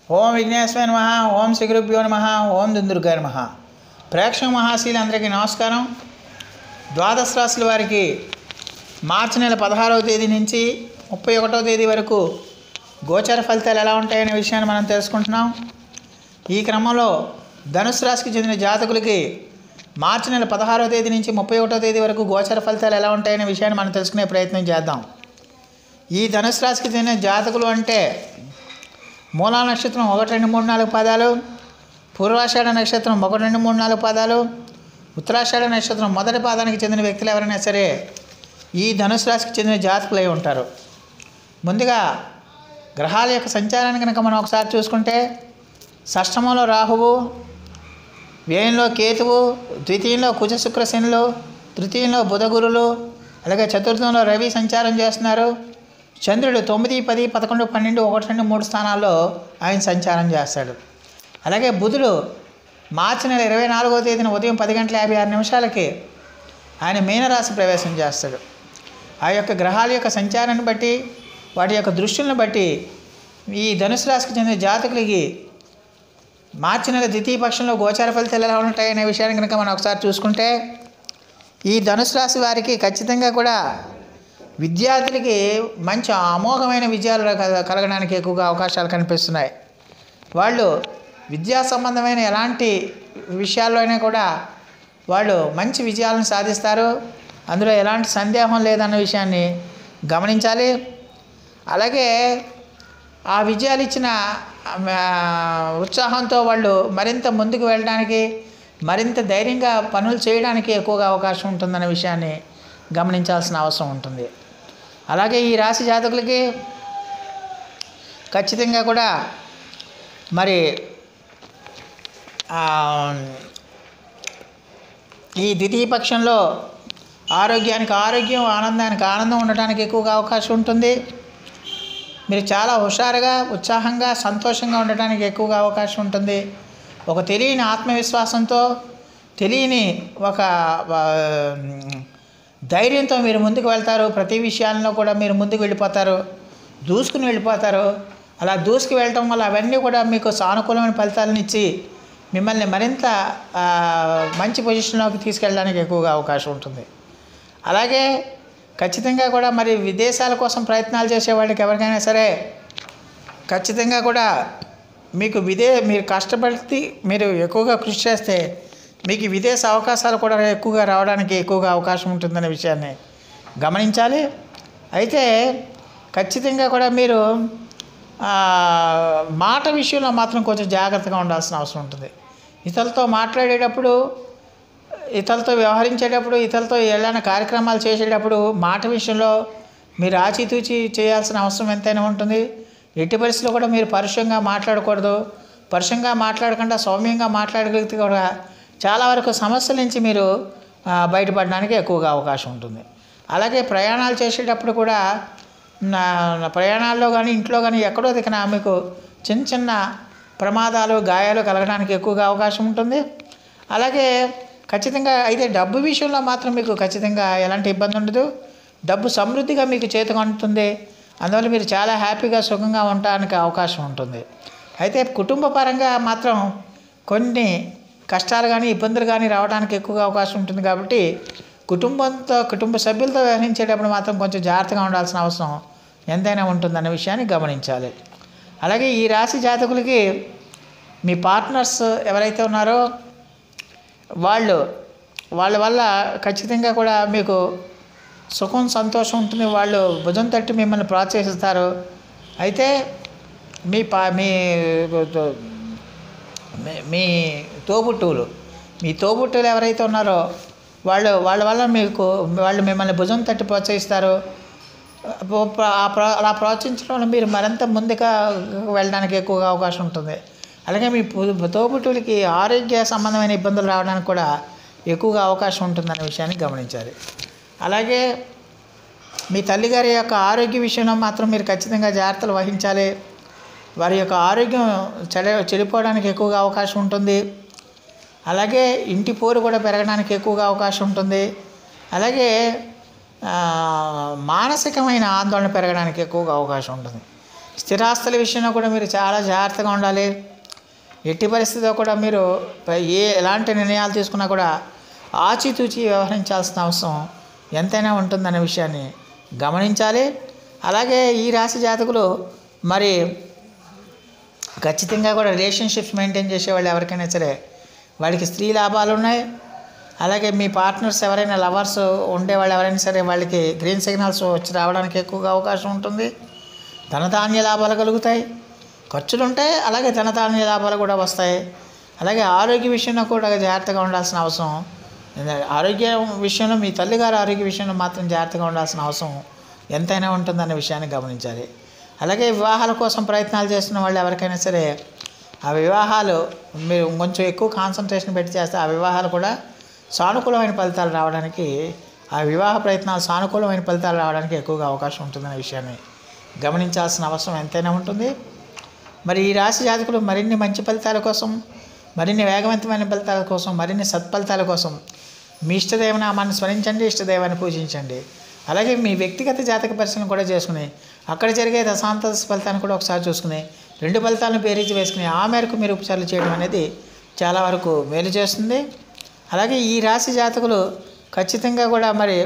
ఓం విఘ్నేశ్వర నమ ఓం శ్రీ గురుభ్యో నమ ఓం దుందుర్గా నమ ప్రేక్షక మహాశీలందరికీ నమస్కారం ద్వాదశ రాశుల వారికి మార్చి నెల పదహారవ తేదీ నుంచి ముప్పై ఒకటవ తేదీ వరకు గోచర ఫలితాలు ఎలా ఉంటాయనే విషయాన్ని మనం తెలుసుకుంటున్నాం ఈ క్రమంలో ధనుసు రాశికి చెందిన జాతకులకి మార్చి నెల పదహారవ తేదీ నుంచి ముప్పై ఒకటో తేదీ వరకు గోచర ఫలితాలు ఎలా ఉంటాయనే విషయాన్ని మనం తెలుసుకునే ప్రయత్నం చేద్దాం ఈ ధనుసు రాశికి చెందిన జాతకులు అంటే మూలా నక్షత్రం ఒకటి రెండు మూడు నాలుగు పదాలు పూర్వాషాఢ నక్షత్రం ఒకటి రెండు మూడు నాలుగు పదాలు ఉత్తరాషాఢ నక్షత్రం మొదటి పాదానికి చెందిన వ్యక్తులు ఎవరైనా సరే ఈ ధనుసు రాశికి చెందిన జాతకులు అయి ఉంటారు ముందుగా గ్రహాల యొక్క సంచారాన్ని కనుక మనం ఒకసారి చూసుకుంటే షష్టమంలో రాహువు వ్యయంలో కేతువు ద్వితీయంలో కుజ శుక్ర శనులు తృతీయంలో బుధగురులు అలాగే చతుర్థంలో రవి సంచారం చేస్తున్నారు చంద్రుడు తొమ్మిది పది పదకొండు పన్నెండు ఒకటి రెండు మూడు స్థానాల్లో ఆయన సంచారం చేస్తాడు అలాగే బుధుడు మార్చి నెల ఇరవై నాలుగో తేదీన ఉదయం పది గంటల యాభై ఆరు నిమిషాలకి ఆయన మీనరాశి ప్రవేశం చేస్తాడు ఆ యొక్క గ్రహాల యొక్క సంచారాన్ని బట్టి వాటి యొక్క దృష్టిలను బట్టి ఈ ధనుసు రాశికి చెందిన జాతకులకి మార్చి నెల ద్వితీయ పక్షంలో గోచార ఫలితాలు ఎలా ఉంటాయనే విషయాన్ని కనుక మనం ఒకసారి చూసుకుంటే ఈ ధనుసు రాశి వారికి ఖచ్చితంగా కూడా విద్యార్థులకి మంచి అమోఘమైన విజయాలు కల- కలగడానికి ఎక్కువగా అవకాశాలు కనిపిస్తున్నాయి వాళ్ళు విద్యా సంబంధమైన ఎలాంటి విషయాల్లో అయినా కూడా వాళ్ళు మంచి విజయాలను సాధిస్తారు అందులో ఎలాంటి సందేహం లేదన్న విషయాన్ని గమనించాలి అలాగే ఆ విజయాలు ఇచ్చిన ఆ, ఉత్సాహంతో వాళ్ళు మరింత ముందుకు వెళ్ళడానికి మరింత ధైర్యంగా పనులు చేయడానికి ఎక్కువగా అవకాశం ఉంటుందన్న విషయాన్ని గమనించాల్సిన అవసరం ఉంటుంది అలాగే ఈ రాశి జాతకులకి ఖచ్చితంగా కూడా మరి ఆ, ఈ ద్వితీయ పక్షంలో ఆరోగ్యానికి ఆరోగ్యం ఆనందానికి ఆనందం ఉండటానికి ఎక్కువగా అవకాశం ఉంటుంది మీరు చాలా హుషారుగా ఉత్సాహంగా సంతోషంగా ఉండటానికి ఎక్కువగా అవకాశం ఉంటుంది ఒక తెలియని ఆత్మవిశ్వాసంతో తెలియని ఒక ఆ, ధైర్యంతో మీరు ముందుకు వెళ్తారు ప్రతి విషయాల్లో కూడా మీరు ముందుకు వెళ్ళిపోతారు దూసుకుని వెళ్ళిపోతారు అలా దూసుకు వెళ్ళటం వల్ల అవన్నీ కూడా మీకు సానుకూలమైన ఫలితాలను ఇచ్చి మిమ్మల్ని మరింత ఆ, మంచి పొజిషన్లోకి తీసుకెళ్ళడానికి ఎక్కువగా అవకాశం ఉంటుంది అలాగే ఖచ్చితంగా కూడా మరి విదేశాల కోసం ప్రయత్నాలు చేసే వాళ్ళకి ఎవరికైనా సరే ఖచ్చితంగా కూడా మీకు విదే మీరు కష్టపడి మీరు ఎక్కువగా కృషి చేస్తే మీకు ఈ విదేశ అవకాశాలు కూడా ఎక్కువగా రావడానికి ఎక్కువగా అవకాశం ఉంటుందనే విషయాన్ని గమనించాలి అయితే ఖచ్చితంగా కూడా మీరు ఆ, మాట విషయంలో మాత్రం కొంచెం జాగ్రత్తగా ఉండాల్సిన అవసరం ఉంటుంది ఇతరులతో మాట్లాడేటప్పుడు ఇతరులతో వ్యవహరించేటప్పుడు ఇతరులతో ఏదైనా కార్యక్రమాలు చేసేటప్పుడు మాట విషయంలో మీరు ఆచితూచి చేయాల్సిన అవసరం ఎంతైనా ఉంటుంది ఎట్టి పరిస్థితుల్లో కూడా మీరు పరుషంగా మాట్లాడకూడదు పరుషంగా మాట్లాడకుండా సౌమ్యంగా మాట్లాడగలిగితే కూడా చాలా వరకు సమస్యల నుంచి మీరు ఆ, బయటపడడానికి ఎక్కువగా అవకాశం ఉంటుంది అలాగే ప్రయాణాలు చేసేటప్పుడు కూడా నా నా ప్రయాణాల్లో కానీ ఇంట్లో కానీ ఎక్కడో దిక్కున మీకు చిన్న చిన్న ప్రమాదాలు గాయాలు కలగడానికి ఎక్కువగా అవకాశం ఉంటుంది అలాగే ఖచ్చితంగా అయితే డబ్బు విషయంలో మాత్రం మీకు ఖచ్చితంగా ఎలాంటి ఇబ్బంది ఉండదు డబ్బు సమృద్ధిగా మీకు చేతికి అందుతుంది అందువల్ల మీరు చాలా హ్యాపీగా సుఖంగా ఉండడానికి అవకాశం ఉంటుంది అయితే కుటుంబ పరంగా మాత్రం కొన్ని కష్టాలు కానీ ఇబ్బందులు కానీ రావడానికి ఎక్కువగా అవకాశం ఉంటుంది కాబట్టి కుటుంబంతో కుటుంబ సభ్యులతో వ్యవహరించేటప్పుడు మాత్రం కొంచెం జాగ్రత్తగా ఉండాల్సిన అవసరం ఎంతైనా ఉంటుందన్న విషయాన్ని గమనించాలి అలాగే ఈ రాశి జాతకులకి మీ పార్ట్నర్స్ ఎవరైతే ఉన్నారో వాళ్ళు వాళ్ళ వల్ల ఖచ్చితంగా కూడా మీకు సుఖం సంతోషం ఉంటుంది వాళ్ళు భుజం తట్టి మిమ్మల్ని ప్రోత్సహిస్తారు అయితే మీ పా మీ మీ- మీ తోబుట్టువులు మీ తోబుట్టువులు ఎవరైతే ఉన్నారో వాళ్ళు వాళ్ళ వల్ల మీకు వాళ్ళు మిమ్మల్ని భుజం తట్టి ప్రోత్సహిస్తారు ప్ర- ఆ ప్ర అలా ప్రోత్సహించడం వల్ల మీరు మరింత ముందుగా వెళ్ళడానికి ఎక్కువగా అవకాశం ఉంటుంది అలాగే మీ పు- తోబుట్టువులకి ఆరోగ్య సంబంధమైన ఇబ్బందులు రావడానికి కూడా ఎక్కువగా అవకాశం ఉంటుందనే విషయాన్ని గమనించాలి అలాగే మీ తల్లిగారి యొక్క ఆరోగ్య విషయంలో మాత్రం మీరు ఖచ్చితంగా జాగ్రత్తలు వహించాలి వారి యొక్క ఆరోగ్యం చెడ చెడిపోవడానికి ఎక్కువగా అవకాశం ఉంటుంది అలాగే ఇంటి పోరు కూడా పెరగడానికి ఎక్కువగా అవకాశం ఉంటుంది అలాగే ఆ, మానసికమైన ఆందోళన పెరగడానికి ఎక్కువగా అవకాశం ఉంటుంది స్థిరాస్తుల విషయంలో కూడా మీరు చాలా జాగ్రత్తగా ఉండాలి ఎట్టి పరిస్థితిలో కూడా మీరు ప- ఏ ఎలాంటి నిర్ణయాలు తీసుకున్నా కూడా ఆచితూచి వ్యవహరించాల్సిన అవసరం ఎంతైనా ఉంటుందనే విషయాన్ని గమనించాలి అలాగే ఈ రాశి జాతకులు మరి ఖచ్చితంగా కూడా రిలేషన్షిప్స్ మెయింటైన్ చేసేవాళ్ళు ఎవరికైనా సరే వాళ్ళకి స్త్రీ లాభాలు ఉన్నాయి అలాగే మీ పార్ట్నర్స్ ఎవరైనా లవర్స్ ఉండేవాళ్ళు ఎవరైనా సరే వాళ్ళకి గ్రీన్ సిగ్నల్స్ వచ్చి రావడానికి ఎక్కువగా అవకాశం ఉంటుంది ధనధాన్య లాభాలు కలుగుతాయి ఖర్చులు ఉంటాయి అలాగే ధనధాన్య లాభాలు కూడా వస్తాయి అలాగే ఆరోగ్య విషయంలో కూడా జాగ్రత్తగా ఉండాల్సిన అవసరం ఆరోగ్య విషయంలో మీ తల్లిగారి ఆరోగ్య విషయంలో మాత్రం జాగ్రత్తగా ఉండాల్సిన అవసరం ఎంతైనా ఉంటుందన్న విషయాన్ని గమనించాలి అలాగే వివాహాల కోసం ప్రయత్నాలు చేస్తున్న వాళ్ళు ఎవరికైనా సరే ఆ వివాహాలు మీరు కొంచెం ఎక్కువ కాన్సన్ట్రేషన్ పెట్టి చేస్తే ఆ వివాహాలు కూడా సానుకూలమైన ఫలితాలు రావడానికి ఆ వివాహ ప్రయత్నాలు సానుకూలమైన ఫలితాలు రావడానికి ఎక్కువగా అవకాశం ఉంటుందనే విషయాన్ని గమనించాల్సిన అవసరం ఎంతైనా ఉంటుంది మరి ఈ రాశి జాతకులు మరిన్ని మంచి ఫలితాల కోసం మరిన్ని వేగవంతమైన ఫలితాల కోసం మరిన్ని సత్ఫలితాల కోసం మీ ఇష్టదైవనామాన్ని స్మరించండి ఇష్టదైవాన్ని పూజించండి అలాగే మీ వ్యక్తిగత జాతక పరిశీలన కూడా చేసుకుని అక్కడ జరిగే దశాంత ఫలితాన్ని కూడా ఒకసారి చూసుకుని రెండు ఫలితాలను బేరీజ్ వేసుకుని ఆ మేరకు మీరు ఉపచారాలు చేయడం అనేది చాలా వరకు మేలు చేస్తుంది అలాగే ఈ రాశి జాతకులు ఖచ్చితంగా కూడా మరి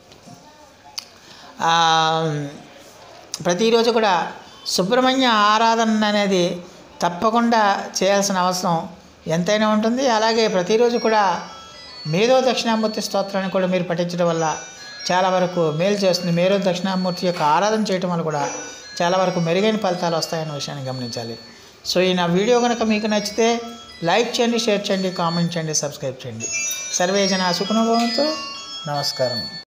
ఆ, ప్రతిరోజు కూడా సుబ్రహ్మణ్య ఆరాధన అనేది తప్పకుండా చేయాల్సిన అవసరం ఎంతైనా ఉంటుంది అలాగే ప్రతిరోజు కూడా మేధో దక్షిణామూర్తి స్తోత్రాన్ని కూడా మీరు పఠించడం వల్ల చాలా వరకు మేలు చేస్తుంది మేధో దక్షిణామూర్తి యొక్క ఆరాధన చేయటం వల్ల కూడా చాలా వరకు మెరుగైన ఫలితాలు వస్తాయన్న విషయాన్ని గమనించాలి సో ఈ నా వీడియో కనుక మీకు నచ్చితే లైక్ చేయండి షేర్ చేయండి కామెంట్ చేయండి సబ్స్క్రైబ్ చేయండి సర్వే జన సుఖనుభవంతో నమస్కారం